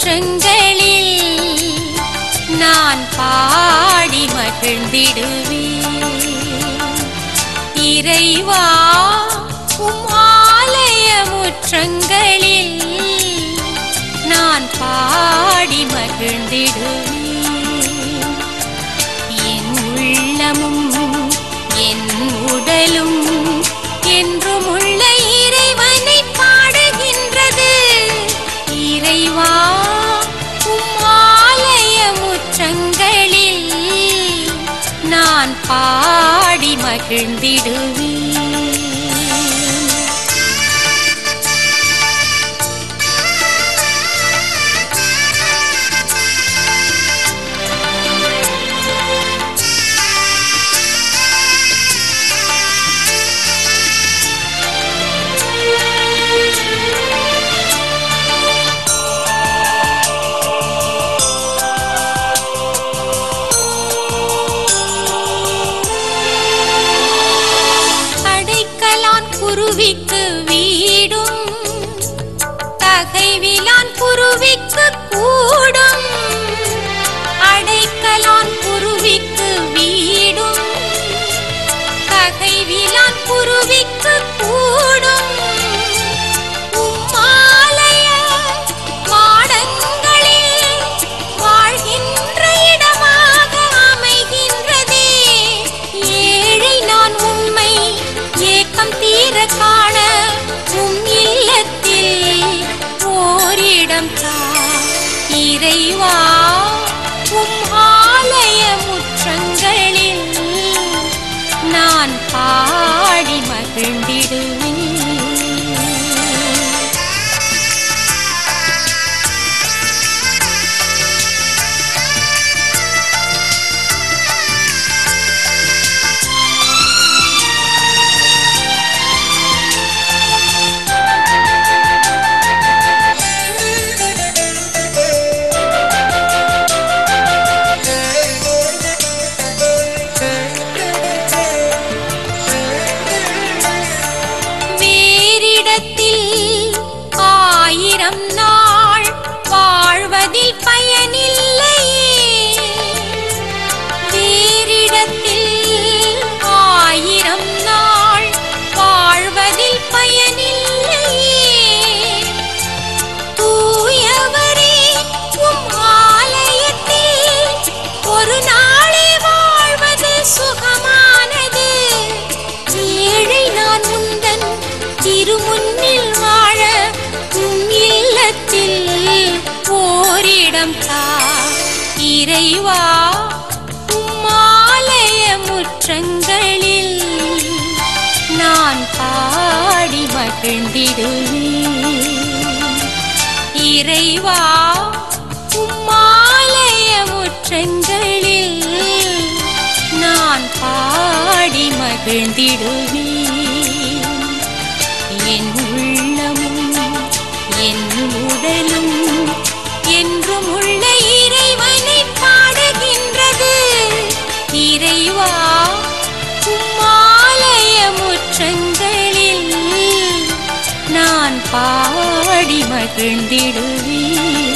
முற்றங்களில் நான் பாடி மகிழ்ந்திடுவேன் இறைவா உம் ஆலய முற்றங்களில் நான் பாடி மகிழ்ந்திடுவேன் என் உள்ளமும் என் உடலும் என்றும் உள்ள இறைவனை பாடுகின்றது இறைவா உம் ஆலய முற்றங்களில் நான் பாடி மகிழ்ந்திடுவேன் அடைக்கலான் குருவிக்கு வீடும் தகைவிலான் குருவிக்கு கூடும் அடைக்கலான் குருவிக்கு வீடும் தகைவிலான் குருவிக்கு கூடும் உம்மாலய மாடங்களில் வாழ்கின்ற இடமாக அமைகின்றதே ஏழை நான் உம்மை ஏக்கம் தீர காண உம் இல்லத்தில் ஓரிடம் தா இறைவா உம் ஆலய முற்றங்களில் நான் பாடி மகிழ்ந்திடுவேன் வேறிடத்தில் ஆயிரம் நாள் வாழ்வதில் பயனில்லையே வேறிடத்தில் ஆயிரம் நாள் வாழ்வதில் பயனில்லையே தூயவரே உம் ஆலயத்தில் ஒரு நாளே வாழ்வது சுகமானது ஏழை நான் முந்தன் திருமுன்னில் வாழ உம் இல்லத்தில் ஓரிடம் தா இறைவா உம் ஆலய முற்றங்களில் நான் பாடி மகிழ்ந்திடுவேன் இறைவா உம்மாலய முற்றங்களில் நான் பாடி மகிழ்ந்திடுவேன் என் உள்ளமும் என் உடலும் என்றும் உள்ள இறைவனை பாடுகின்றது இறைவா உம்மாலய முற்றங்களில் நான் பாடி மகிழ்ந்திடுவேன்